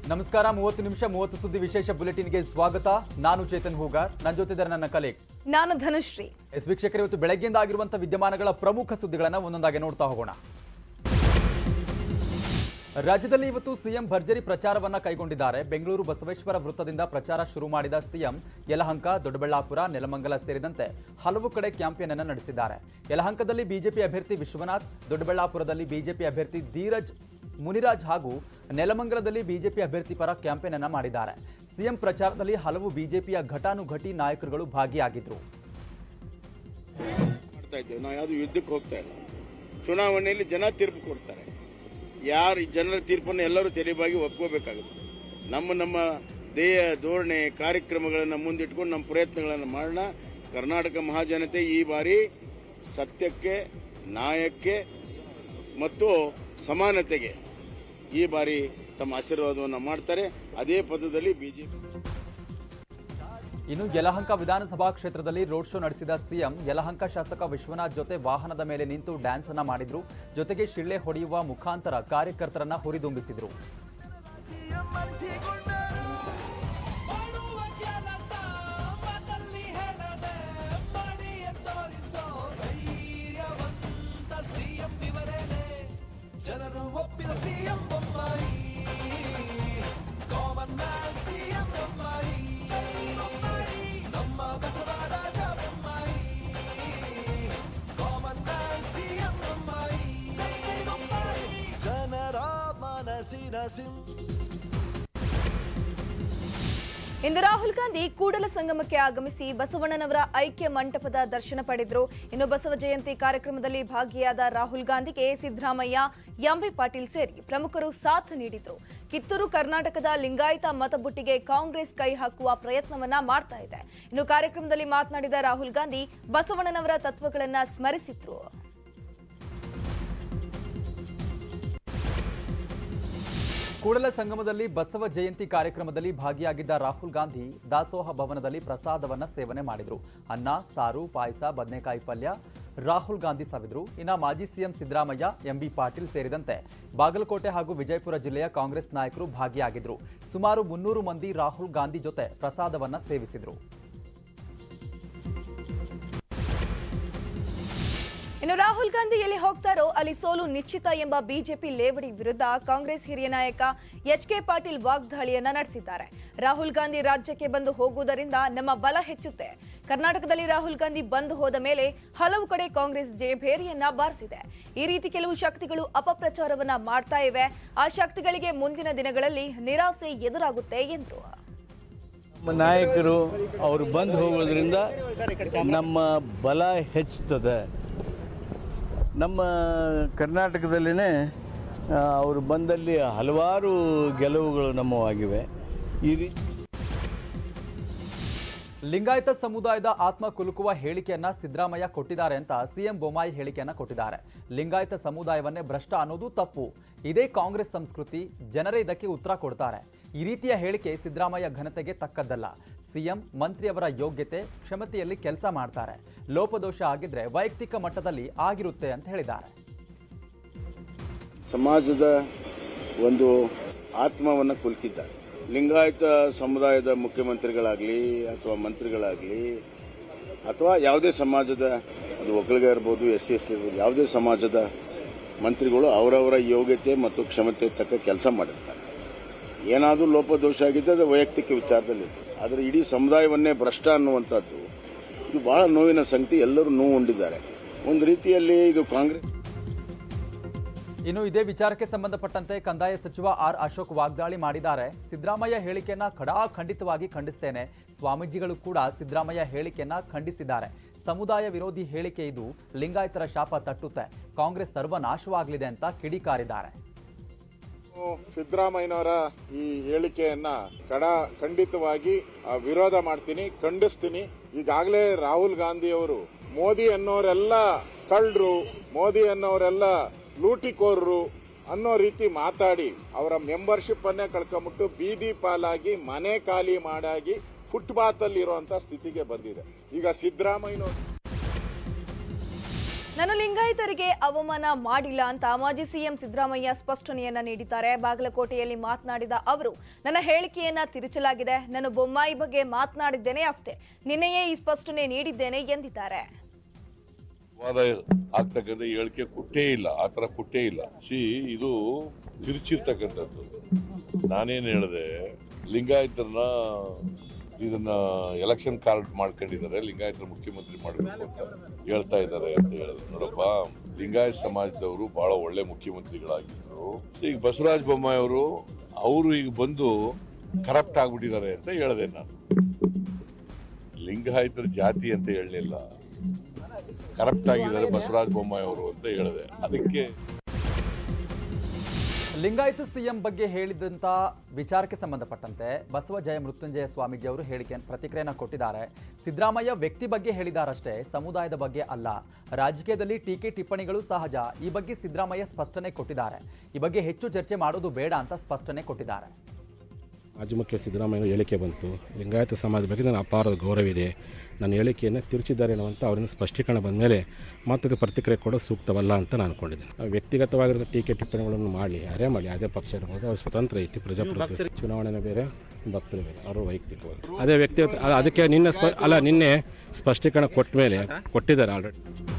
ನಮಸ್ಕಾರ ಮೂವತ್ತು ನಿಮಿಷ ಮೂವತ್ತು ಸುದ್ದಿ ವಿಶೇಷ ಬುಲೆಟಿನ್ಗೆ ಸ್ವಾಗತ ನಾನು ಚೇತನ್ ಹೂಗಾರ್ ನನ್ನ ಜೊತೆ ನನ್ನ ಕಲೀಗ್ ನಾನು ಧನುಶ್ರೀ ಎಸ್ ವೀಕ್ಷಕರು ಇವತ್ತು ಬೆಳಗ್ಗೆಯಿಂದ ಆಗಿರುವಂತಹ ವಿದ್ಯಮಾನಗಳ ಪ್ರಮುಖ ಸುದ್ದಿಗಳನ್ನು ಒಂದೊಂದಾಗಿ ನೋಡ್ತಾ ಹೋಗೋಣ ರಾಜ್ಯದಲ್ಲಿ ಇವತ್ತು ಸಿಎಂ ಭರ್ಜರಿ ಪ್ರಚಾರವನ್ನ ಕೈಗೊಂಡಿದ್ದಾರೆ ಬೆಂಗಳೂರು ಬಸವೇಶ್ವರ ವೃತ್ತದಿಂದ ಪ್ರಚಾರ ಶುರು ಮಾಡಿದ ಸಿಎಂ ಯಲಹಂಕ ದೊಡ್ಡಬಳ್ಳಾಪುರ ನೆಲಮಂಗಲ ಸೇರಿದಂತೆ ಹಲವು ಕಡೆ ಕ್ಯಾಂಪೇನ್ ಅನ್ನು ನಡೆಸಿದ್ದಾರೆ ಯಲಹಂಕದಲ್ಲಿ ಬಿಜೆಪಿ ಅಭ್ಯರ್ಥಿ ವಿಶ್ವನಾಥ್ ದೊಡ್ಡಬಳ್ಳಾಪುರದಲ್ಲಿ ಬಿಜೆಪಿ ಅಭ್ಯರ್ಥಿ ಧೀರಜ್ ಮುನಿರಾಜ್ ಹಾಗೂ ನೆಲಮಂಗಲದಲ್ಲಿ ಬಿಜೆಪಿ ಅಭ್ಯರ್ಥಿ ಪರ ಕ್ಯಾಂಪೇನ್ ಅನ್ನ ಮಾಡಿದ್ದಾರೆ ಸಿಎಂ ಪ್ರಚಾರದಲ್ಲಿ ಹಲವು ಬಿಜೆಪಿಯ ಘಟಾನುಘಟಿ ನಾಯಕರುಗಳು ಭಾಗಿಯಾಗಿದ್ರು ಮಾಡ್ತಾ ಇದ್ದೇವೆ ನಾವು ಯಾವುದು ಯುದ್ಧಕ್ಕೆ ಹೋಗ್ತಾ ಇಲ್ಲ ಚುನಾವಣೆಯಲ್ಲಿ ಜನ ತೀರ್ಪು ಕೊಡ್ತಾರೆ ಯಾರು ಈ ಜನರ ತೀರ್ಪನ್ನು ಎಲ್ಲರೂ ತೆರೆಬಾಗಿ ಒಪ್ಕೋಬೇಕಾಗುತ್ತೆ ನಮ್ಮ ನಮ್ಮ ದೇಹ ಧೋರಣೆ ಕಾರ್ಯಕ್ರಮಗಳನ್ನು ಮುಂದಿಟ್ಕೊಂಡು ನಮ್ಮ ಪ್ರಯತ್ನಗಳನ್ನು ಮಾಡೋಣ ಕರ್ನಾಟಕ ಮಹಾಜನತೆ ಈ ಬಾರಿ ಸತ್ಯಕ್ಕೆ ನ್ಯಾಯಕ್ಕೆ ಮತ್ತು ಸಮಾನತೆಗೆ ಈ ಬಾರಿ ತಮ್ಮ ಆಶೀರ್ವಾದವನ್ನು ಮಾಡ್ತಾರೆ ಅದೇ ಪದದಲ್ಲಿ ಬಿಜೆಪಿ ಇನ್ನು ಯಲಹಂಕ ವಿಧಾನಸಭಾ ಕ್ಷೇತ್ರದಲ್ಲಿ ರೋಡ್ ಶೋ ನಡೆಸಿದ ಸಿಎಂ ಯಲಹಂಕ ಶಾಸಕ ವಿಶ್ವನಾಥ್ ಜೊತೆ ವಾಹನದ ಮೇಲೆ ನಿಂತು ಡ್ಯಾನ್ಸ್ ಅನ್ನ ಮಾಡಿದ್ರು ಜೊತೆಗೆ ಶಿಳ್ಳೆ ಹೊಡೆಯುವ ಮುಖಾಂತರ ಕಾರ್ಯಕರ್ತರನ್ನ ಹುರಿದುಂಬಿಸಿದ್ರು ಮಾಡುವ ಕೆಲಸ ಮಾತಲ್ಲಿ ಹೇಳದೆ ಮಾಡಿಯೇ ತೋರಿಸೋ ಧೈರ್ಯವಂತ ಸಿಎಂ ಇವರೇನೆ ಜನರು ಒಪ್ಪಿದ CM Bommai common man CM Bommai ನಮ್ಮ Basavaraja Bommai common man CM Bommai ಜನರ ಮನಸ್ಸಿನ ಸಿಂ ಇಂದು ರಾಹುಲ್ ಗಾಂಧಿ ಕೂಡಲ ಸಂಗಮಕ್ಕೆ ಆಗಮಿಸಿ ಬಸವಣ್ಣನವರ ಐಕ್ಯ ಮಂಟಪದ ದರ್ಶನ ಪಡೆದರು ಇನ್ನು ಬಸವ ಜಯಂತಿ ಕಾರ್ಯಕ್ರಮದಲ್ಲಿ ಭಾಗಿಯಾದ ರಾಹುಲ್ ಗಾಂಧಿಗೆ ಸಿದ್ದರಾಮಯ್ಯ ಎಂಬಿ ಪಾಟೀಲ್ ಸೇರಿ ಪ್ರಮುಖರು ಸಾಥ್ ನೀಡಿದ್ರು ಕಿತ್ತೂರು ಕರ್ನಾಟಕದ ಲಿಂಗಾಯತ ಮತಬುಟ್ಟಿಗೆ ಕಾಂಗ್ರೆಸ್ ಕೈ ಹಾಕುವ ಪ್ರಯತ್ನವನ್ನ ಮಾಡ್ತಾ ಇದೆ ಇನ್ನು ಕಾರ್ಯಕ್ರಮದಲ್ಲಿ ಮಾತನಾಡಿದ ರಾಹುಲ್ ಗಾಂಧಿ ಬಸವಣ್ಣನವರ ತತ್ವಗಳನ್ನ ಸ್ಮರಿಸಿದ್ರು ಕೂಡಲ ಸಂಗಮದಲ್ಲಿ ಬಸವ ಜಯಂತಿ ಕಾರ್ಯಕ್ರಮದಲ್ಲಿ ಭಾಗಿಯಾಗಿದ್ದ ರಾಹುಲ್ ಗಾಂಧಿ ದಾಸೋಹ ಭವನದಲ್ಲಿ ಪ್ರಸಾದವನ್ನ ಸೇವನೆ ಮಾಡಿದ್ರು ಅನ್ನ ಸಾರು ಪಾಯಸ ಬದನೆಕಾಯಿ ಪಲ್ಯ ರಾಹುಲ್ ಗಾಂಧಿ ಸವಿದ್ರು ಇನ್ನ ಮಾಜಿ ಸಿಎಂ ಸಿದ್ದರಾಮಯ್ಯ ಎಂಬಿ ಪಾಟೀಲ್ ಸೇರಿದಂತೆ ಬಾಗಲಕೋಟೆ ಹಾಗೂ ವಿಜಯಪುರ ಜಿಲ್ಲೆಯ ಕಾಂಗ್ರೆಸ್ ನಾಯಕರು ಭಾಗಿಯಾಗಿದ್ರು ಸುಮಾರು ಮುನ್ನೂರು ಮಂದಿ ರಾಹುಲ್ ಗಾಂಧಿ ಜೊತೆ ಪ್ರಸಾದವನ್ನ ಸೇವಿಸಿದ್ರು ಇನ್ನು ರಾಹುಲ್ ಗಾಂಧಿ ಎಲ್ಲಿ ಹೋಗ್ತಾರೋ ಅಲ್ಲಿ ಸೋಲು ನಿಶ್ಚಿತ ಎಂಬ ಬಿಜೆಪಿ ಲೇವಡಿ ವಿರುದ್ಧ ಕಾಂಗ್ರೆಸ್ ಹಿರಿಯ ನಾಯಕ ಎಚ್ ಕೆ ಪಾಟೀಲ್ ವಾಗ್ದಾಳಿಯನ್ನ ನಡೆಸಿದ್ದಾರೆ ರಾಹುಲ್ ಗಾಂಧಿ ರಾಜ್ಯಕ್ಕೆ ಬಂದು ಹೋಗುವುದರಿಂದ ನಮ್ಮ ಬಲ ಹೆಚ್ಚುತ್ತೆ ಕರ್ನಾಟಕದಲ್ಲಿ ರಾಹುಲ್ ಗಾಂಧಿ ಬಂದು ಹೋದ ಮೇಲೆ ಹಲವು ಕಡೆ ಕಾಂಗ್ರೆಸ್ ಜಯಭೇರಿಯನ್ನ ಬಾರಿಸಿದೆ ಈ ರೀತಿ ಕೆಲವು ಶಕ್ತಿಗಳು ಅಪಪ್ರಚಾರವನ್ನ ಮಾಡ್ತಾ ಇವೆ ಆ ಶಕ್ತಿಗಳಿಗೆ ಮುಂದಿನ ದಿನಗಳಲ್ಲಿ ನಿರಾಸೆ ಎದುರಾಗುತ್ತೆ ಎಂದರು ನಮ್ಮ ನಾಯಕರು ಅವರು ಬಂದು ಹೋಗೋದ್ರಿಂದ ನಮ್ಮ ಬಲ ಹೆಚ್ಚುತ್ತದೆ ನಮ್ಮ ಕರ್ನಾಟಕದಲ್ಲಿನೇ ಆ, ಅವರು ಬಂದಲ್ಲಿ ಹಲವಾರು ಗೆಲುವುಗಳು ನಮ್ಮವಾಗಿವೆ ಈ ರೀತಿ ಲಿಂಗಾಯತ ಸಮುದಾಯದ ಆತ್ಮ ಕುಲುಕುವ ಹೇಳಿಕೆಯನ್ನ ಸಿದ್ದರಾಮಯ್ಯ ಕೊಟ್ಟಿದ್ದಾರೆ ಅಂತ ಸಿಎಂ ಬೊಮ್ಮಾಯಿ ಹೇಳಿಕೆಯನ್ನ ಕೊಟ್ಟಿದ್ದಾರೆ ಲಿಂಗಾಯತ ಸಮುದಾಯವನ್ನೇ ಭ್ರಷ್ಟ ಅನ್ನೋದು ತಪ್ಪು ಇದೇ ಕಾಂಗ್ರೆಸ್ ಸಂಸ್ಕೃತಿ ಜನರೇ ಇದಕ್ಕೆ ಉತ್ತರ ಕೊಡ್ತಾರೆ ಈ ರೀತಿಯ ಹೇಳಿಕೆ ಸಿದ್ದರಾಮಯ್ಯ ಘನತೆಗೆ ತಕ್ಕದ್ದಲ್ಲ ಸಿಎಂ ಮಂತ್ರಿಯವರ ಯೋಗ್ಯತೆ ಕ್ಷಮತೆಯಲ್ಲಿ ಕೆಲಸ ಮಾಡ್ತಾರೆ ಲೋಪದೋಷ ಆಗಿದ್ರೆ ವೈಯಕ್ತಿಕ ಮಟ್ಟದಲ್ಲಿ ಆಗಿರುತ್ತೆ ಅಂತ ಹೇಳಿದ್ದಾರೆ ಸಮಾಜದ ಒಂದು ಆತ್ಮವನ್ನು ಕುಲ್ಕಿದ್ದಾರೆ ಲಿಂಗಾಯತ ಸಮುದಾಯದ ಮುಖ್ಯಮಂತ್ರಿಗಳಾಗಲಿ ಅಥವಾ ಮಂತ್ರಿಗಳಾಗಲಿ ಅಥವಾ ಯಾವುದೇ ಸಮಾಜದ ಅದು ಒಕ್ಕಲಿಗ ಇರ್ಬೋದು ಎಸ್ ಸಿ ಎಸ್ ಟಿ ಇರ್ಬೋದು ಯಾವುದೇ ಸಮಾಜದ ಮಂತ್ರಿಗಳು ಅವರವರ ಯೋಗ್ಯತೆ ಮತ್ತು ಕ್ಷಮತೆ ತಕ್ಕ ಕೆಲಸ ಮಾಡಿರ್ತಾರೆ ಏನಾದರೂ ಲೋಪದೋಷ ಆಗಿದ್ದರೆ ಅದು ವೈಯಕ್ತಿಕ ವಿಚಾರದಲ್ಲಿ ಆದರೆ ಇಡೀ ಸಮುದಾಯವನ್ನೇ ಭ್ರಷ್ಟ ಅನ್ನುವಂಥದ್ದು ಇದು ಬಹಳ ನೋವಿನ ಸಂಗತಿ ಎಲ್ಲರೂ ನೋವು ಉಂಡಿದ್ದಾರೆ ಒಂದು ರೀತಿಯಲ್ಲಿ ಇದು ಕಾಂಗ್ರೆಸ್ ಇನ್ನು ಇದೇ ವಿಚಾರಕ್ಕೆ ಸಂಬಂಧಪಟ್ಟಂತೆ ಕಂದಾಯ ಸಚಿವ ಆರ್ ಅಶೋಕ್ ವಾಗ್ದಾಳಿ ಮಾಡಿದ್ದಾರೆ ಸಿದ್ದರಾಮಯ್ಯ ಹೇಳಿಕೆಯನ್ನ ಖಡಾಖಂಡಿತವಾಗಿ ಖಂಡಿಸ್ತೇನೆ ಸ್ವಾಮೀಜಿಗಳು ಕೂಡ ಸಿದ್ದರಾಮಯ್ಯ ಹೇಳಿಕೆಯನ್ನ ಖಂಡಿಸಿದ್ದಾರೆ ಸಮುದಾಯ ವಿರೋಧಿ ಹೇಳಿಕೆ ಇದು ಲಿಂಗಾಯತರ ಶಾಪ ತಟ್ಟುತ್ತೆ ಕಾಂಗ್ರೆಸ್ ಸರ್ವನಾಶವಾಗಲಿದೆ ಅಂತ ಕಿಡಿಕಾರಿದ್ದಾರೆ ಸಿದ್ದರಾಮಯ್ಯನವರ ಈ ಹೇಳಿಕೆಯನ್ನ ಕಡ ಖಂಡಿತವಾಗಿ ಆ, ವಿರೋಧ ಮಾಡ್ತೀನಿ ಖಂಡಿಸ್ತೀನಿ ಈಗಾಗಲೇ ರಾಹುಲ್ ಗಾಂಧಿ ಅವರು ಮೋದಿ ಅನ್ನೋರೆಲ್ಲ ಕಳ್ಳರು ಮೋದಿ ಅನ್ನೋರೆಲ್ಲ ಲೂಟಿಕೋರರು ಅನ್ನೋ ರೀತಿ ಮಾತಾಡಿ ಅವರ ಮೆಂಬರ್ಶಿಪ್ ಅನ್ನೇ ಕಳ್ಕೊಂಬಿಟ್ಟು ಬೀದಿ ಪಾಲಾಗಿ ಮನೆ ಖಾಲಿ ಮಾಡಾಗಿ ಫುಟ್ಪಾತ್ ಅಲ್ಲಿ ಇರುವಂತ ಸ್ಥಿತಿಗೆ ಬಂದಿದೆ ಈಗ ಸಿದ್ದರಾಮಯ್ಯನವರು ನಾನು ಲಿಂಗಾಯತರಿಗೆ ಅವಮಾನ ಮಾಡಿಲ್ಲ ಅಂತ ಮಾಜಿ ಸಿಎಂ ಸಿದ್ದರಾಮಯ್ಯ ಸ್ಪಷ್ಟನೆಯನ್ನ ನೀಡಿದ್ದಾರೆ ಬಾಗಲಕೋಟೆಯಲ್ಲಿ ಮಾತನಾಡಿದ ಅವರು ನನ್ನ ಹೇಳಿಕೆಯನ್ನ ತಿರುಚಲಾಗಿದೆ ನಾನು ಬೊಮ್ಮಾಯಿ ಬಗ್ಗೆ ಮಾತನಾಡಿದ್ದೇನೆ ಅಷ್ಟೇ ನಿನ್ನೆಯೇ ಈ ಸ್ಪಷ್ಟನೆ ನೀಡಿದ್ದೇನೆ ಎಂದಿದ್ದಾರೆ ವಾದ ಆಗ್ತಕ್ಕಂಥ ಹೇಳಿಕೆ ಕೊಟ್ಟೇ ಇಲ್ಲ ಆ ಥರ ಕೊಟ್ಟೇ ಇಲ್ಲ ಸಿ ಇದು ತಿರುಚಿರ್ತಕ್ಕಂಥದ್ದು ನಾನೇನು ಹೇಳಿದೆ ಲಿಂಗಾಯತರನ್ನ ಇದನ್ನ ಎಲೆಕ್ಷನ್ ಕಾರ್ಡ್ ಮಾಡ್ಕೊಂಡಿದ್ದಾರೆ ಲಿಂಗಾಯತರ ಮುಖ್ಯಮಂತ್ರಿ ಮಾಡಬೇಕು ಅಂತ ಹೇಳ್ತಾ ಇದ್ದಾರೆ ಅಂತ ಹೇಳಿದ್ರು ನೋಡಪ್ಪ ಲಿಂಗಾಯತ ಸಮಾಜದವರು ಬಹಳ ಒಳ್ಳೆ ಮುಖ್ಯಮಂತ್ರಿಗಳಾಗಿದ್ರು ಈಗ ಬಸವರಾಜ ಬೊಮ್ಮಾಯಿ ಅವರು ಅವರು ಈಗ ಬಂದು ಕರಪ್ಟ್ ಆಗ್ಬಿಟ್ಟಿದ್ದಾರೆ ಅಂತ ಹೇಳಿದೆ ನಾನು ಲಿಂಗಾಯತರ ಜಾತಿ ಅಂತ ಹೇಳಲಿಲ್ಲ ಕರಪ್ಟ್ ಆಗಿದ್ದಾರೆ ಬಸವರಾಜ ಬೊಮ್ಮಾಯಿ ಅವರು ಅಂತ ಹೇಳಿದೆ ಅದಕ್ಕೆ ಲಿಂಗಾಯತ ಸಿಎಂ ಬಗ್ಗೆ ಹೇಳಿದಂತ ವಿಚಾರಕ್ಕೆ ಸಂಬಂಧಪಟ್ಟಂತೆ ಬಸವ ಜಯ ಮೃತ್ಯುಂಜಯ ಸ್ವಾಮೀಜಿ ಅವರು ಹೇಳಿಕೆ ಪ್ರತಿಕ್ರಿಯೆಯನ್ನು ಕೊಟ್ಟಿದ್ದಾರೆ ಸಿದ್ದರಾಮಯ್ಯ ವ್ಯಕ್ತಿ ಬಗ್ಗೆ ಹೇಳಿದಾರಷ್ಟೇ ಸಮುದಾಯದ ಬಗ್ಗೆ ಅಲ್ಲ ರಾಜಕೀಯದಲ್ಲಿ ಟೀಕೆ ಟಿಪ್ಪಣಿಗಳು ಸಹಜ ಈ ಬಗ್ಗೆ ಸಿದ್ದರಾಮಯ್ಯ ಸ್ಪಷ್ಟನೆ ಕೊಟ್ಟಿದ್ದಾರೆ ಈ ಬಗ್ಗೆ ಹೆಚ್ಚು ಚರ್ಚೆ ಮಾಡೋದು ಬೇಡ ಅಂತ ಸ್ಪಷ್ಟನೆ ಕೊಟ್ಟಿದ್ದಾರೆ ಮಾಜಿ ಮುಖ್ಯ ಸಿದ್ದರಾಮಯ್ಯ ಹೇಳಿಕೆ ಬಂತು ಲಿಂಗಾಯತ ಸಮಾಜದ ಬಗ್ಗೆ ನನ್ನ ಅಪಾರದ ಗೌರವವಿದೆ ನನ್ನ ಹೇಳಿಕೆಯನ್ನು ತಿರುಚಿದ್ದಾರೆ ಅನ್ನುವಂಥ ಅವರಿಂದ ಸ್ಪಷ್ಟೀಕರಣ ಬಂದ ಮೇಲೆ ಮತ್ತದು ಪ್ರತಿಕ್ರಿಯೆ ಕೊಡೋದು ಸೂಕ್ತವಲ್ಲ ಅಂತ ನಾನು ಅಂದ್ಕೊಂಡಿದ್ದೀನಿ ನಾವು ವ್ಯಕ್ತಿಗತವಾಗಿರೋ ಟೀಕೆ ಟಿಪ್ಪಣಿಗಳನ್ನು ಮಾಡಲಿ ಯಾರೇ ಮಾಡಲಿ ಅದೇ ಪಕ್ಷ ಇರ್ಬೋದು ಅವ್ರ ಸ್ವತಂತ್ರ ಐತಿ ಪ್ರಜಾಪ್ರಭುತ್ವ ಚುನಾವಣೆನೇ ಬೇರೆ ಭಕ್ತರು ಬೇರೆ ಅವರು ವೈಯಕ್ತಿಕವಾಗಿ ಅದೇ ವ್ಯಕ್ತಿಗತ ಅಲ್ಲ, ಅದಕ್ಕೆ ನಿನ್ನೆ ಸ್ಪ ಅಲ್ಲ ನಿನ್ನೆ ಸ್ಪಷ್ಟೀಕರಣ ಕೊಟ್ಟ ಮೇಲೆ ಕೊಟ್ಟಿದ್ದಾರೆ ಆಲ್ರೆಡಿ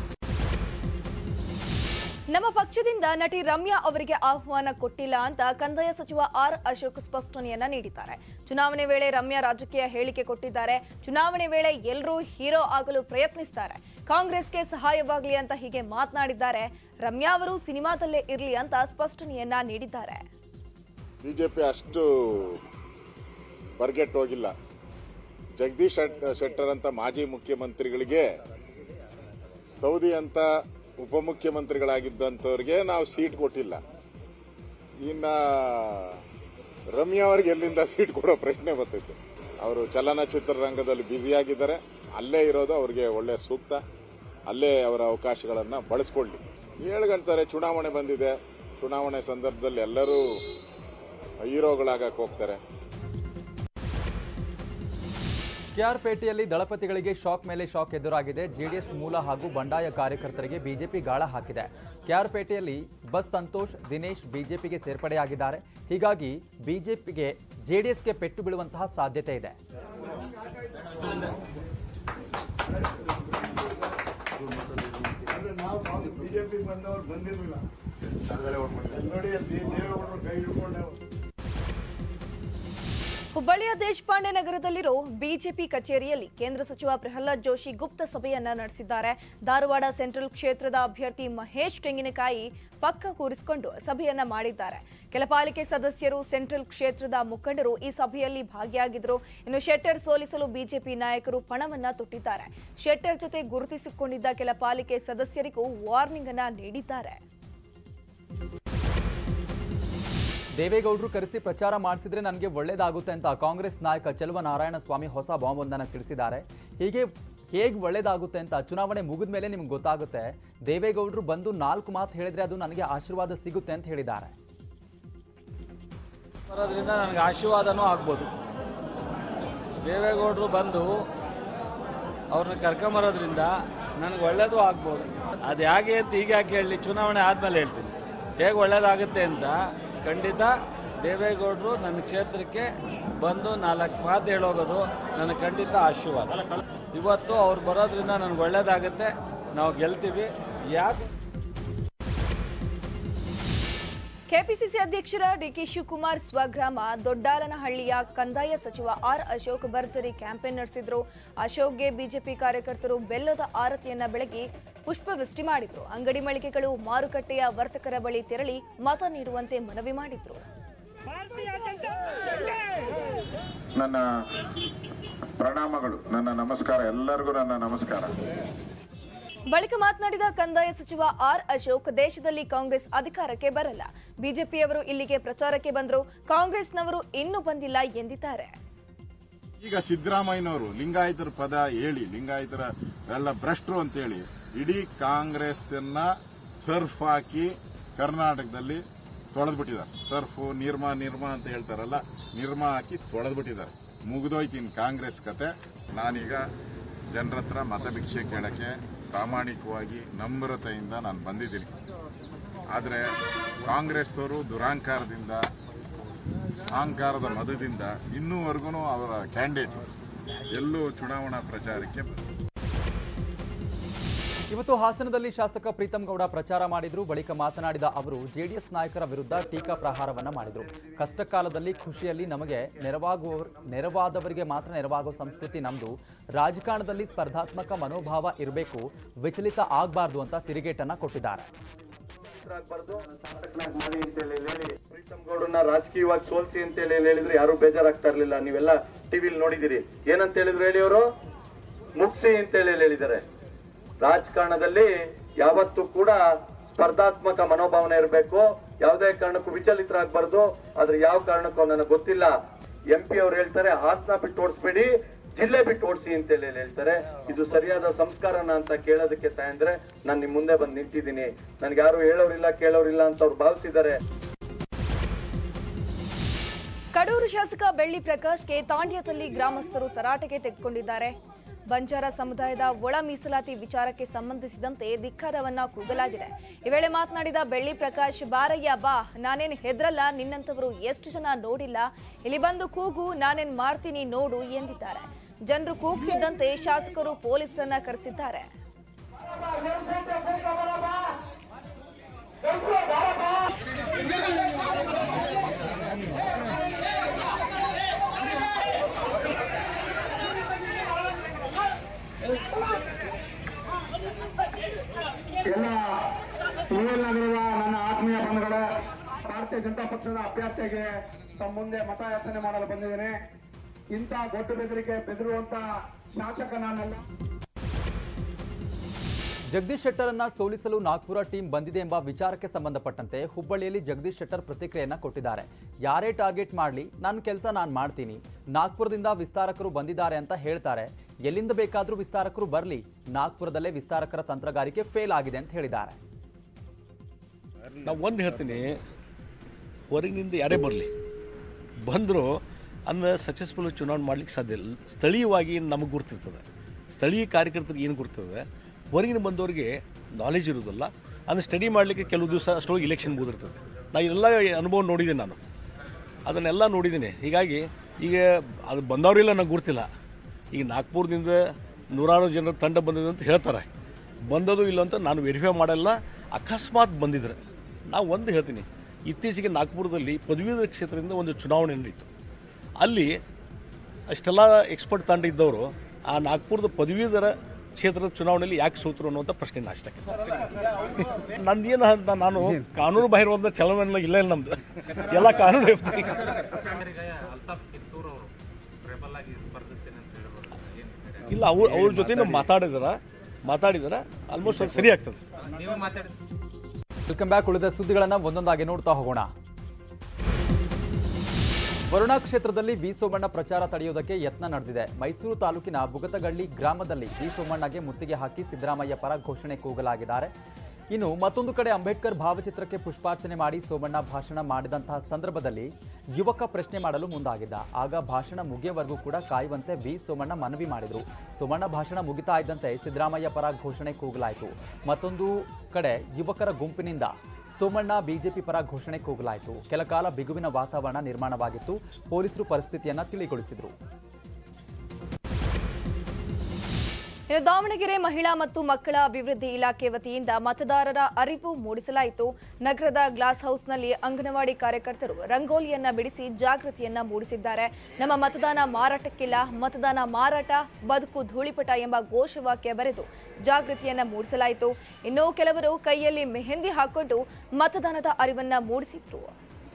ನಮ್ಮ ಪಕ್ಷದಿಂದ ನಟಿ ರಮ್ಯಾ ಅವರಿಗೆ ಆಹ್ವಾನ ಕೊಟ್ಟಿಲ್ಲ ಅಂತ ಕಂದಾಯ ಸಚಿವ ಆರ್ ಅಶೋಕ್ ಸ್ಪಷ್ಟನೆಯನ್ನ ನೀಡಿದ್ದಾರೆ ಚುನಾವಣೆ ವೇಳೆ ರಮ್ಯಾ ರಾಜಕೀಯ ಹೇಳಿಕೆ ಕೊಟ್ಟಿದ್ದಾರೆ ಚುನಾವಣೆ ವೇಳೆ ಎಲ್ಲರೂ ಹೀರೋ ಆಗಲು ಪ್ರಯತ್ನಿಸ್ತಾರೆ ಕಾಂಗ್ರೆಸ್ಗೆ ಸಹಾಯವಾಗಲಿ ಅಂತ ಹೀಗೆ ಮಾತನಾಡಿದ್ದಾರೆ ರಮ್ಯಾ ಅವರು ಸಿನಿಮಾದಲ್ಲೇ ಇರಲಿ ಅಂತ ಸ್ಪಷ್ಟನೆಯನ್ನ ನೀಡಿದ್ದಾರೆ ಬಿಜೆಪಿ ಅಷ್ಟು ಬರ್ಗೆಟ್ ಹೋಗಿಲ್ಲ ಜಗದೀಶ್ ಶೆಟ್- ಶೆಟ್ಟರ್ ಅಂತ ಮಾಜಿ ಮುಖ್ಯಮಂತ್ರಿಗಳಿಗೆ ಸೌದಿ ಅಂತ ಉಪಮುಖ್ಯಮಂತ್ರಿಗಳಾಗಿದ್ದಂಥವ್ರಿಗೆ ನಾವು ಸೀಟ್ ಕೊಟ್ಟಿಲ್ಲ ಇನ್ನ ರಮ್ಯಾ ಅವ್ರಿಗೆ ಎಲ್ಲಿಂದ ಸೀಟ್ ಕೊಡೋ ಪ್ರಶ್ನೆ ಬರ್ತೈತೆ ಅವರು ಚಲನಚಿತ್ರ ರಂಗದಲ್ಲಿ ಬ್ಯುಸಿಯಾಗಿದ್ದಾರೆ ಅಲ್ಲೇ ಇರೋದು ಅವ್ರಿಗೆ ಒಳ್ಳೆ ಸೂಕ್ತ ಅಲ್ಲೇ ಅವರ ಅವಕಾಶಗಳನ್ನು ಬಳಸ್ಕೊಳ್ಳಿ ಹೇಳ್ಕೊಂತಾರೆ ಚುನಾವಣೆ ಬಂದಿದೆ ಚುನಾವಣೆ ಸಂದರ್ಭದಲ್ಲಿ ಎಲ್ಲರೂ ಹೀರೋಗಳಾಗಕ್ಕೆ ಹೋಗ್ತಾರೆ ಕೆಆರ್ಪೇಟೆಯಲ್ಲಿ ದಳಪತಿಗಳಿಗೆ ಶಾಕ್ ಮೇಲೆ ಶಾಕ್ ಎದುರಾಗಿದೆ ಜೆಡಿಎಸ್ ಮೂಲ ಹಾಗೂ ಬಂಡಾಯ ಕಾರ್ಯಕರ್ತರಿಗೆ ಬಿಜೆಪಿ ಗಾಳ ಹಾಕಿದೆ ಕೆಆರ್ಪೇಟೆಯಲ್ಲಿ ಬಸ್ ಸಂತೋಷ್ ದಿನೇಶ್ ಬಿಜೆಪಿಗೆ ಸೇರ್ಪಡೆಯಾಗಿದ್ದಾರೆ ಹೀಗಾಗಿ ಬಿಜೆಪಿಗೆ ಜೆಡಿಎಸ್ಗೆ ಪೆಟ್ಟು ಬೀಳುವಂತಹ ಸಾಧ್ಯತೆ ಇದೆ ಹುಬ್ಬಳ್ಳಿಯ ದೇಶಪಾಂಡೆ ನಗರದಲ್ಲಿರೋ ಬಿಜೆಪಿ ಕಚೇರಿಯಲ್ಲಿ ಕೇಂದ್ರ ಸಚಿವ ಪ್ರಹ್ಲಾದ್ ಜೋಶಿ ಗುಪ್ತ ಸಭೆಯನ್ನ ನಡೆಸಿದ್ದಾರೆ ಧಾರವಾಡ ಸೆಂಟ್ರಲ್ ಕ್ಷೇತ್ರದ ಅಭ್ಯರ್ಥಿ ಮಹೇಶ್ ತೆಂಗಿನಕಾಯಿ ಪಕ್ಕ ಕೂರಿಸಿಕೊಂಡು ಸಭೆಯನ್ನ ಮಾಡಿದ್ದಾರೆ ಕೆಲ ಪಾಲಿಕೆ ಸದಸ್ಯರು ಸೆಂಟ್ರಲ್ ಕ್ಷೇತ್ರದ ಮುಖಂಡರು ಈ ಸಭೆಯಲ್ಲಿ ಭಾಗಿಯಾಗಿದ್ರು ಇನ್ನು ಶೆಟ್ಟರ್ ಸೋಲಿಸಲು ಬಿಜೆಪಿ ನಾಯಕರು ಪಣವನ್ನ ತೊಟ್ಟಿದ್ದಾರೆ ಶೆಟ್ಟರ್ ಜೊತೆ ಗುರುತಿಸಿಕೊಂಡಿದ್ದ ಕೆಲ ಪಾಲಿಕೆ ಸದಸ್ಯರಿಗೂ ವಾರ್ನಿಂಗ್ ಅನ್ನ ನೀಡಿದ್ದಾರೆ ದೇವೇಗೌಡರು ಕರೆಸಿ ಪ್ರಚಾರ ಮಾಡಿಸಿದ್ರೆ ನನಗೆ ಒಳ್ಳೇದಾಗುತ್ತೆ ಅಂತ ಕಾಂಗ್ರೆಸ್ ನಾಯಕ ಚೆಲುವ ನಾರಾಯಣ ಸ್ವಾಮಿ ಹೊಸ ಬಾಂಬ್ ಒಂದನ್ನು ಸಿಡಿಸಿದ್ದಾರೆ ಹೀಗೆ ಹೇಗೆ ಒಳ್ಳೇದಾಗುತ್ತೆ ಅಂತ ಚುನಾವಣೆ ಮುಗಿದ ಮೇಲೆ ನಿಮ್ಗೆ ಗೊತ್ತಾಗುತ್ತೆ ದೇವೇಗೌಡರು ಬಂದು ನಾಲ್ಕು ಮಾತು ಹೇಳಿದ್ರೆ ಅದು ನನಗೆ ಆಶೀರ್ವಾದ ಸಿಗುತ್ತೆ ಅಂತ ಹೇಳಿದ್ದಾರೆ ಬರೋದ್ರಿಂದ ನನಗೆ ಆಶೀರ್ವಾದನೂ ಆಗ್ಬೋದು ದೇವೇಗೌಡರು ಬಂದು ಅವ್ರನ್ನ ಕರ್ಕೊಂಬರೋದ್ರಿಂದ ನನಗೆ ಒಳ್ಳೇದು ಆಗ್ಬೋದು ಅದು ಹೇಗೆ ಅಂತ ಈಗ ಯಾಕೆ ಹೇಳಿ ಚುನಾವಣೆ ಆದಮೇಲೆ ಹೇಳ್ತೀನಿ ಹೇಗೆ ಒಳ್ಳೇದಾಗುತ್ತೆ ಅಂತ ಖಂಡಿತ ದೇವೇಗೌಡರು ನನ್ನ ಕ್ಷೇತ್ರಕ್ಕೆ ಬಂದು ನಾಲ್ಕು ಮಾತು ಹೇಳೋಗೋದು ನನಗೆ ಖಂಡಿತ ಆಶೀರ್ವಾದ ಇವತ್ತು ಅವ್ರು ಬರೋದ್ರಿಂದ ನನಗೆ ಒಳ್ಳೇದಾಗುತ್ತೆ ನಾವು ಗೆಲ್ತೀವಿ ಯಾಕೆ ಕೆಪಿಸಿಸಿ ಅಧ್ಯಕ್ಷರ ಡಿಕೆ ಶಿವಕುಮಾರ್ ಸ್ವಗ್ರಾಮ ದೊಡ್ಡಾಲನಹಳ್ಳಿಯ ಕಂದಾಯ ಸಚಿವ ಆರ್ ಅಶೋಕ್ ಭರ್ಜರಿ ಕ್ಯಾಂಪೇನ್ ನಡೆಸಿದ್ರು ಅಶೋಕ್ಗೆ ಬಿಜೆಪಿ ಕಾರ್ಯಕರ್ತರು ಬೆಲ್ಲದ ಆರತಿಯನ್ನ ಬೆಳಗಿ ಪುಷ್ಪವೃಷ್ಟಿ ಮಾಡಿದ್ರು ಅಂಗಡಿ ಮಳಿಗೆಗಳು ಮಾರುಕಟ್ಟೆಯ ವರ್ತಕರ ಬಳಿ ತೆರಳಿ ಮತ ನೀಡುವಂತೆ ಮನವಿ ಮಾಡಿದ್ರು ನನ್ನ ಪ್ರಣಾಮಗಳು ನನ್ನ ನಮಸ್ಕಾರ ಎಲ್ಲರಿಗೂ ನನ್ನ ನಮಸ್ಕಾರ ಬಳಿಕ ಮಾತನಾಡಿದ ಕಂದಾಯ ಸಚಿವ ಆರ್ ಅಶೋಕ್ ದೇಶದಲ್ಲಿ ಕಾಂಗ್ರೆಸ್ ಅಧಿಕಾರಕ್ಕೆ ಬರಲ್ಲ ಬಿಜೆಪಿಯವರು ಇಲ್ಲಿಗೆ ಪ್ರಚಾರಕ್ಕೆ ಬಂದ್ರು ಕಾಂಗ್ರೆಸ್ನವರು ಇನ್ನೂ ಬಂದಿಲ್ಲ ಎಂದಿದ್ದಾರೆ ಈಗ ಸಿದ್ದರಾಮಯ್ಯನವರು ಲಿಂಗಾಯತರ ಪದ ಹೇಳಿ ಲಿಂಗಾಯತರ ಎಲ್ಲ ಭ್ರಷ್ಟರು ಅಂತೇಳಿ ಇಡೀ ಕಾಂಗ್ರೆಸ್ಸನ್ನ ಸರ್ಫ್ ಹಾಕಿ ಕರ್ನಾಟಕದಲ್ಲಿ ತೊಳೆದ್ಬಿಟ್ಟಿದ್ದಾರೆ ಸರ್ಫು ನಿರ್ಮಾ ನಿರ್ಮಾ ಅಂತ ಹೇಳ್ತಾರಲ್ಲ ನಿರ್ಮಾ ಹಾಕಿ ತೊಳೆದ್ಬಿಟ್ಟಿದ್ದಾರೆ ಮುಗಿದೋಯ್ತು ಇನ್ನು ಕಾಂಗ್ರೆಸ್ ಕತೆ ನಾನೀಗ ಜನರ ಹತ್ರ ಮತ ಭಿಕ್ಷೆ ಕೇಳಕ್ಕೆ ಪ್ರಾಮಾಣಿಕವಾಗಿ ನಮ್ರತೆಯಿಂದ ನಾನು ಬಂದಿದ್ದೀನಿ ಆದರೆ ಕಾಂಗ್ರೆಸ್ ಅವರು ದುರಾಂಕಾರದಿಂದ ಅಹಂಕಾರದ ಮದದಿಂದ ಇನ್ನೂವರೆಗೂ ಅವರ ಕ್ಯಾಂಡಿಡೇಟ್ ಎಲ್ಲೂ ಚುನಾವಣಾ ಪ್ರಚಾರಕ್ಕೆ ಇವತ್ತು ಹಾಸನದಲ್ಲಿ ಶಾಸಕ ಪ್ರೀತಂ ಗೌಡ ಪ್ರಚಾರ ಮಾಡಿದ್ರು ಬಳಿಕ ಮಾತನಾಡಿದ ಅವರು ಜೆಡಿಎಸ್ ನಾಯಕರ ವಿರುದ್ಧ ಟೀಕಾ ಪ್ರಹಾರವನ್ನ ಮಾಡಿದ್ರು ಕಷ್ಟಕಾಲದಲ್ಲಿ ಖುಷಿಯಲ್ಲಿ ನಮಗೆ ನೆರವಾಗುವವರು ನೆರವಾದವರಿಗೆ ಮಾತ್ರ ನೆರವಾಗುವ ಸಂಸ್ಕೃತಿ ನಮ್ದು ರಾಜಕಾರಣದಲ್ಲಿ ಸ್ಪರ್ಧಾತ್ಮಕ ಮನೋಭಾವ ಇರಬೇಕು ವಿಚಲಿತ ಆಗಬಾರ್ದು ಅಂತ ತಿರುಗೇಟನ್ನ ಕೊಟ್ಟಿದ್ದಾರೆ ಮಾಡಿ ಅಂತೇಳಿ ಹೇಳಿ ಪ್ರೀತಮ್ ಗೌಡನ್ನ ರಾಜಕೀಯವಾಗಿ ಸೋಲ್ಸಿ ಅಂತೇಳಿ ಹೇಳಿದ್ರೆ ಯಾರು ಬೇಜಾರಾಗ್ತಾ ಇರ್ಲಿಲ್ಲ ನೀವೆಲ್ಲ ಟಿವಿಲಿ ನೋಡಿದಿರಿ ಏನಂತ ಹೇಳಿದ್ರು ಹೇಳಿ ಅವರು ಮುಗ್ಸಿ ಅಂತೇಳಿ ಹೇಳಿದ್ದಾರೆ ರಾಜಕಾರಣದಲ್ಲಿ ಯಾವತ್ತೂ ಕೂಡ ಸ್ಪರ್ಧಾತ್ಮಕ ಮನೋಭಾವನೆ ಇರಬೇಕು ಯಾವುದೇ ಕಾರಣಕ್ಕೂ ವಿಚಲಿತರಾಗಬಾರ್ದು ಆದ್ರೆ ಯಾವ ಕಾರಣಕ್ಕೂ ನನಗೆ ಗೊತ್ತಿಲ್ಲ ಎಂ ಪಿ ಅವ್ರು ಹೇಳ್ತಾರೆ ಹಾಸನ ಬಿಟ್ಟು ಓಡಿಸ್ಬೇಡಿ ಜಿಲ್ಲೆ ಬಿಟ್ಟು ಓಡಿಸಿ ಅಂತೇಳಿ ಹೇಳ್ತಾರೆ ಇದು ಸರಿಯಾದ ಸಂಸ್ಕಾರನ ಅಂತ ಕೇಳೋದಕ್ಕೆ ತಾಯಂದ್ರೆ ನಾನು ನಿಮ್ ಮುಂದೆ ಬಂದು ನಿಂತಿದ್ದೀನಿ ನನ್ಗೆ ಯಾರು ಹೇಳೋರಿಲ್ಲ ಕೇಳೋರಿಲ್ಲ ಅಂತ ಅವ್ರು ಭಾವಿಸಿದ್ದಾರೆ ಕಡೂರು ಶಾಸಕ ಬೆಳ್ಳಿ ಪ್ರಕಾಶ್ಗೆ ತಾಂಡ್ಯದಲ್ಲಿ ಗ್ರಾಮಸ್ಥರು ತರಾಟೆಗೆ ತೆಗೆದುಕೊಂಡಿದ್ದಾರೆ ಬಂಜಾರ ಸಮುದಾಯದ ಒಳ ಮೀಸಲಾತಿ ವಿಚಾರಕ್ಕೆ ಸಂಬಂಧಿಸಿದಂತೆ ಧಿಕ್ಕಾರವನ್ನ ಕೂಗಲಾಗಿದೆ ಈ ವೇಳೆ ಮಾತನಾಡಿದ ಬೆಳ್ಳಿ ಪ್ರಕಾಶ್ ಬಾರಯ್ಯ ಬಾ ನಾನೇನ್ ಹೆದ್ರಲ್ಲ ನಿನ್ನಂತವರು ಎಷ್ಟು ಜನ ನೋಡಿಲ್ಲ ಇಲ್ಲಿ ಬಂದು ಕೂಗು ನಾನೇನ್ ಮಾಡ್ತೀನಿ ನೋಡು ಎಂದಿದ್ದಾರೆ ಜನರು ಕೂಗ್ತಿದ್ದಂತೆ ಶಾಸಕರು ಪೊಲೀಸರನ್ನ ಕರೆಸಿದ್ದಾರೆ ಎಲ್ಲ ನೀವೆಲ್ಲರಿರುವ ನನ್ನ ಆತ್ಮೀಯ ಬಂಧುಗಳ ಭಾರತೀಯ ಜನತಾ ಪಕ್ಷದ ಅಭ್ಯರ್ಥಿಗೆ ತಮ್ಮ ಮುಂದೆ ಮತಯಾಚನೆ ಮಾಡಲು ಬಂದಿದ್ದೇನೆ ಇಂಥ ಗೊಟ್ಟು ಬೆದರಿಕೆ ಬೆದರುವಂತ ಶಾಸಕ ನಾನಲ್ಲ ಜಗದೀಶ್ ಶೆಟ್ಟರ್ ಅನ್ನ ಸೋಲಿಸಲು ನಾಗ್ಪುರ ಟೀಮ್ ಬಂದಿದೆ ಎಂಬ ವಿಚಾರಕ್ಕೆ ಸಂಬಂಧಪಟ್ಟಂತೆ ಹುಬ್ಬಳ್ಳಿಯಲ್ಲಿ ಜಗದೀಶ್ ಶೆಟ್ಟರ್ ಪ್ರತಿಕ್ರಿಯೆಯನ್ನ ಕೊಟ್ಟಿದ್ದಾರೆ ಯಾರೇ ಟಾರ್ಗೆಟ್ ಮಾಡಲಿ ನನ್ನ ಕೆಲಸ ನಾನು ಮಾಡ್ತೀನಿ ನಾಗ್ಪುರದಿಂದ ವಿಸ್ತಾರಕರು ಬಂದಿದ್ದಾರೆ ಅಂತ ಹೇಳ್ತಾರೆ ಎಲ್ಲಿಂದ ಬೇಕಾದರೂ ವಿಸ್ತಾರಕರು ಬರಲಿ ನಾಗ್ಪುರದಲ್ಲೇ ವಿಸ್ತಾರಕರ ತಂತ್ರಗಾರಿಕೆ ಫೇಲ್ ಆಗಿದೆ ಅಂತ ಹೇಳಿದ್ದಾರೆ ನಾವು ಒಂದು ಹೇಳ್ತೀನಿ ಹೊರಗಿನಿಂದ ಯಾರೇ ಬರಲಿ ಬಂದರೂ ಅದನ್ನ ಸಕ್ಸಸ್ಫುಲ್ ಚುನಾವಣೆ ಮಾಡ್ಲಿಕ್ಕೆ ಸಾಧ್ಯ ಇಲ್ಲ ಸ್ಥಳೀಯವಾಗಿ ನಮಗೆ ಗುರ್ತಿರ್ತದೆ ಸ್ಥಳೀಯ ಕಾರ್ಯಕರ್ತರಿಗೆ ಏನು ಗುರ್ತದೆ ಹೊರಗಿನ ಬಂದವರಿಗೆ ನಾಲೆಜ್ ಇರೋದಿಲ್ಲ ಅದನ್ನು ಸ್ಟಡಿ ಮಾಡಲಿಕ್ಕೆ ಕೆಲವು ದಿವಸ ಅಷ್ಟೊಳಗೆ ಇಲೆಕ್ಷನ್ ಮುಗಿದಿರ್ತದೆ ನಾ ಇದೆಲ್ಲ ಅನುಭವ ನೋಡಿದ್ದೀನಿ ನಾನು ಅದನ್ನೆಲ್ಲ ನೋಡಿದ್ದೀನಿ ಹೀಗಾಗಿ ಈಗ ಅದು ಬಂದವರಿಲ್ಲ ನಂಗೆ ಗುರ್ತಿಲ್ಲ ಈಗ ನಾಗ್ಪುರದಿಂದ ನೂರಾರು ಜನರ ತಂಡ ಬಂದಿದೆ ಅಂತ ಹೇಳ್ತಾರೆ ಬಂದದು ಇಲ್ಲ ಅಂತ ನಾನು ವೆರಿಫೈ ಮಾಡಲ್ಲ ಅಕಸ್ಮಾತ್ ಬಂದಿದ್ರೆ ನಾವು ಒಂದು ಹೇಳ್ತೀನಿ ಇತ್ತೀಚೆಗೆ ನಾಗ್ಪುರದಲ್ಲಿ ಪದವೀಧರ ಕ್ಷೇತ್ರದಿಂದ ಒಂದು ಚುನಾವಣೆ ನಡೀತು ಅಲ್ಲಿ ಅಷ್ಟೆಲ್ಲ ಎಕ್ಸ್ಪರ್ಟ್ ತಂಡ ಇದ್ದವರು ಆ ನಾಗ್ಪುರದ ಪದವೀಧರ ಕ್ಷೇತ್ರದ ಚುನಾವಣೆಯಲ್ಲಿ ಯಾಕೆ ಸೋತರು ಅನ್ನುವಂಥ ಪ್ರಶ್ನೆ ಅಷ್ಟೇ ನಂದೇನು ಅಂತ ನಾನು ಕಾನೂನು ಬಾಹಿರವಾದ ಚಲನ ಇಲ್ಲ ಇಲ್ಲ ನಮ್ದು ಎಲ್ಲ ಕಾನೂನು ಇರ್ತದೆ. ಇಲ್ಲ ಅವ್ರ ಅವ್ರ ಜೊತೆ ಮಾತಾಡಿದಾರ ಮಾತಾಡಿದಾರ ಆಲ್ಮೋಸ್ಟ್ ಅದು ಸರಿ ಆಗ್ತದೆ ವೆಲ್ಕಮ್ ಬ್ಯಾಕ್ ಉಳಿದ ಸುದ್ದಿಗಳನ್ನ ಒಂದೊಂದಾಗಿ ನೋಡ್ತಾ ಹೋಗೋಣ ವರುಣಾ ಕ್ಷೇತ್ರದಲ್ಲಿ ವಿ ಸೋಮಣ್ಣ ಪ್ರಚಾರ ತಡೆಯುವುದಕ್ಕೆ ಯತ್ನ ನಡೆದಿದೆ ಮೈಸೂರು ತಾಲೂಕಿನ ಬುಗತಗಳ್ಳಿ ಗ್ರಾಮದಲ್ಲಿ ವಿ ಸೋಮಣ್ಣಗೆ ಮುತ್ತಿಗೆ ಹಾಕಿ ಸಿದ್ದರಾಮಯ್ಯ ಪರ ಘೋಷಣೆ ಕೂಗಲಾಗಿದ್ದಾರೆ ಇನ್ನು ಮತ್ತೊಂದು ಕಡೆ ಅಂಬೇಡ್ಕರ್ ಭಾವಚಿತ್ರಕ್ಕೆ ಪುಷ್ಪಾರ್ಚನೆ ಮಾಡಿ ಸೋಮಣ್ಣ ಭಾಷಣ ಮಾಡಿದಂತಹ ಸಂದರ್ಭದಲ್ಲಿ ಯುವಕ ಪ್ರಶ್ನೆ ಮಾಡಲು ಮುಂದಾಗಿದ್ದ ಆಗ ಭಾಷಣ ಮುಗಿಯವರೆಗೂ ಕೂಡ ಕಾಯುವಂತೆ ವಿ ಸೋಮಣ್ಣ ಮನವಿ ಮಾಡಿದರು ಸೋಮಣ್ಣ ಭಾಷಣ ಮುಗಿತಾ ಇದ್ದಂತೆ ಸಿದ್ದರಾಮಯ್ಯ ಪರ ಘೋಷಣೆ ಕೂಗಲಾಯಿತು ಮತ್ತೊಂದು ಕಡೆ ಯುವಕರ ಗುಂಪಿನಿಂದ ಸೋಮಣ್ಣ ಬಿಜೆಪಿ ಪರ ಘೋಷಣೆ ಕೂಗಲಾಯಿತು ಕೆಲಕಾಲ ಬಿಗುವಿನ ವಾತಾವರಣ ನಿರ್ಮಾಣವಾಗಿತ್ತು ಪೊಲೀಸರು ಪರಿಸ್ಥಿತಿಯನ್ನ ತಿಳಿಗೊಳಿಸಿದರು ಇನ್ನು ದಾವಣಗೆರೆ ಮಹಿಳಾ ಮತ್ತು ಮಕ್ಕಳ ಅಭಿವೃದ್ಧಿ ಇಲಾಖೆ ವತಿಯಿಂದ ಮತದಾರರ ಅರಿವು ಮೂಡಿಸಲಾಯಿತು ನಗರದ ಗ್ಲಾಸ್ ಹೌಸ್ನಲ್ಲಿ ಅಂಗನವಾಡಿ ಕಾರ್ಯಕರ್ತರು ರಂಗೋಲಿಯನ್ನ ಬಿಡಿಸಿ ಜಾಗೃತಿಯನ್ನ ಮೂಡಿಸಿದ್ದಾರೆ ನಮ್ಮ ಮತದಾನ ಮಾರಾಟಕ್ಕಿಲ್ಲ ಮತದಾನ ಮಾರಾಟ ಬದುಕು ಧೂಳಿಪಟ ಎಂಬ ಘೋಷವಾಕ್ಯ ಬರೆದು ಜಾಗೃತಿಯನ್ನ ಮೂಡಿಸಲಾಯಿತು ಇನ್ನು ಕೆಲವರು ಕೈಯಲ್ಲಿ ಮೆಹಂದಿ ಹಾಕೊಂಡು ಮತದಾನದ ಅರಿವನ್ನ ಮೂಡಿಸಿದ್ರು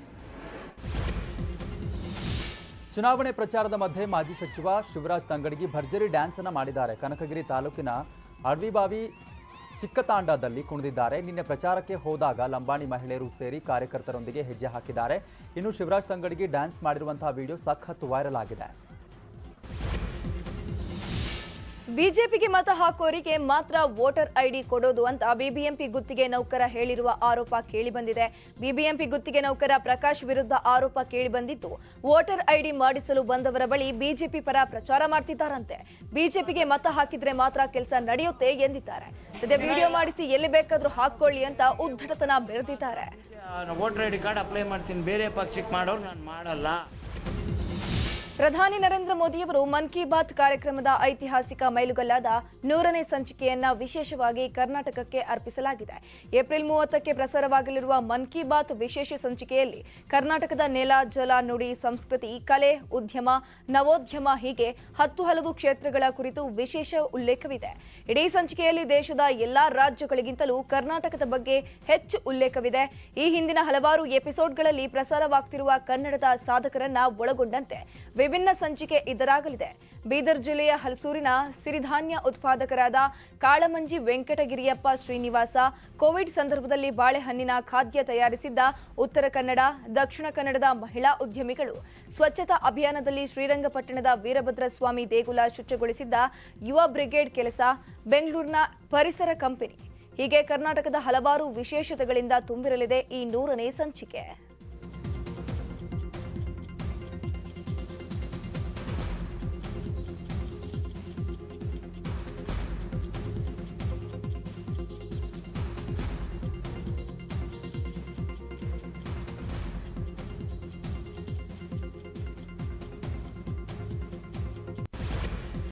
ಚುನಾವಣೆ ಪ್ರಚಾರದ ಮಧ್ಯೆ ಮಾಜಿ ಸಚಿವ ಶಿವರಾಜ್ ತಂಗಡಗಿ ಭರ್ಜರಿ ಡ್ಯಾನ್ಸ್ ಅನ್ನ ಮಾಡಿದ್ದಾರೆ ಕನಕಗಿರಿ ತಾಲೂಕಿನ ಅಡವಿಬಾವಿ ಚಿಕ್ಕತಾಂಡದಲ್ಲಿ ಕುಣಿದಿದ್ದಾರೆ ನಿನ್ನೆ ಪ್ರಚಾರಕ್ಕೆ ಹೋದಾಗ ಲಂಬಾಣಿ ಮಹಿಳೆಯರು ಸೇರಿ ಕಾರ್ಯಕರ್ತರೊಂದಿಗೆ ಹೆಜ್ಜೆ ಹಾಕಿದ್ದಾರೆ ಇನ್ನು ಶಿವರಾಜ್ ತಂಗಡಗಿ ಡ್ಯಾನ್ಸ್ ಮಾಡಿರುವಂತಹ ವಿಡಿಯೋ ಸಖತ್ ವೈರಲ್ ಆಗಿದೆ ಬಿಜೆಪಿಗೆ ಮತ ಹಾಕೋರಿಗೆ ಮಾತ್ರ ವೋಟರ್ ಐಡಿ ಕೊಡೋದು ಅಂತ ಬಿಬಿಎಂಪಿ ಗುತ್ತಿಗೆ ನೌಕರ ಹೇಳಿರುವ ಆರೋಪ ಕೇಳಿಬಂದಿದೆ ಬಿಬಿಎಂಪಿ ಗುತ್ತಿಗೆ ನೌಕರ ಪ್ರಕಾಶ್ ವಿರುದ್ಧ ಆರೋಪ ಕೇಳಿಬಂದಿದ್ದು ವೋಟರ್ ಐಡಿ ಮಾಡಿಸಲು ಬಂದವರ ಬಳಿ ಬಿಜೆಪಿ ಪರ ಪ್ರಚಾರ ಮಾಡ್ತಿದ್ದಾರಂತೆ ಬಿಜೆಪಿಗೆ ಮತ ಹಾಕಿದ್ರೆ ಮಾತ್ರ ಕೆಲಸ ನಡೆಯುತ್ತೆ ಎಂದಿದ್ದಾರೆ ಸದ್ಯ ವಿಡಿಯೋ ಮಾಡಿಸಿ ಎಲ್ಲಿ ಬೇಕಾದ್ರೂ ಹಾಕೊಳ್ಳಿ ಅಂತ ಉದ್ದಟತನ ಬೆರೆದಿದ್ದಾರೆ voter I D card apply ಮಾಡ್ತೀನಿ ಬೇರೆ ಪಕ್ಷಕ್ಕೆ ಮಾಡೋರು ನಾನು ಮಾಡಲ್ಲ ಪ್ರಧಾನಿ ನರೇಂದ್ರ ಮೋದಿಯವರು ಮನ್ ಕಿ ಬಾತ್ ಕಾರ್ಯಕ್ರಮದ ಐತಿಹಾಸಿಕ ಮೈಲುಗಲ್ಲಾದ ನೂರನೇ ಸಂಚಿಕೆಯನ್ನ ವಿಶೇಷವಾಗಿ ಕರ್ನಾಟಕಕ್ಕೆ ಅರ್ಪಿಸಲಾಗಿದೆ ಏಪ್ರಿಲ್ ಮೂವತ್ತಕ್ಕೆ ಪ್ರಸಾರವಾಗಲಿರುವ ಮನ್ ಕಿ ಬಾತ್ ವಿಶೇಷ ಸಂಚಿಕೆಯಲ್ಲಿ ಕರ್ನಾಟಕದ ನೆಲ ಜಲ ನುಡಿ ಸಂಸ್ಕೃತಿ ಕಲೆ ಉದ್ಯಮ ನವೋದ್ಯಮ ಹೀಗೆ ಹತ್ತು ಹಲವು ಕ್ಷೇತ್ರಗಳ ಕುರಿತು ವಿಶೇಷ ಉಲ್ಲೇಖವಿದೆ ಇಡೀ ಸಂಚಿಕೆಯಲ್ಲಿ ದೇಶದ ಎಲ್ಲಾ ರಾಜ್ಯಗಳಿಗಿಂತಲೂ ಕರ್ನಾಟಕದ ಬಗ್ಗೆ ಹೆಚ್ಚು ಉಲ್ಲೇಖವಿದೆ ಈ ಹಿಂದಿನ ಹಲವಾರು ಎಪಿಸೋಡ್ಗಳಲ್ಲಿ ಪ್ರಸಾರವಾಗ್ತಿರುವ ಕನ್ನಡದ ಸಾಧಕರನ್ನ ಒಳಗೊಂಡಂತೆ ವಿಭಿನ್ನ ಸಂಚಿಕೆ ಇದರಾಗಲಿದೆ ಬೀದರ್ ಜಿಲ್ಲೆಯ ಹಲಸೂರಿನ ಸಿರಿಧಾನ್ಯ ಉತ್ಪಾದಕರಾದ ಕಾಳಮಂಜಿ ವೆಂಕಟಗಿರಿಯಪ್ಪ ಶ್ರೀನಿವಾಸ ಕೋವಿಡ್ ಸಂದರ್ಭದಲ್ಲಿ ಬಾಳೆಹಣ್ಣಿನ ಖಾದ್ಯ ತಯಾರಿಸಿದ್ದ ಉತ್ತರ ಕನ್ನಡ ದಕ್ಷಿಣ ಕನ್ನಡದ ಮಹಿಳಾ ಉದ್ಯಮಿಗಳು ಸ್ವಚ್ಛತಾ ಅಭಿಯಾನದಲ್ಲಿ ಶ್ರೀರಂಗಪಟ್ಟಣದ ವೀರಭದ್ರ ಸ್ವಾಮಿ ದೇಗುಲ ಶುಚಿಗೊಳಿಸಿದ್ದ ಯುವ ಬ್ರಿಗೇಡ್ ಕೆಲಸ ಬೆಂಗಳೂರಿನ ಪರಿಸರ ಕಂಪನಿ ಹೀಗೆ ಕರ್ನಾಟಕದ ಹಲವಾರು ವಿಶೇಷತೆಗಳಿಂದ ತುಂಬಿರಲಿದೆ ಈ ನೂರನೇ ಸಂಚಿಕೆ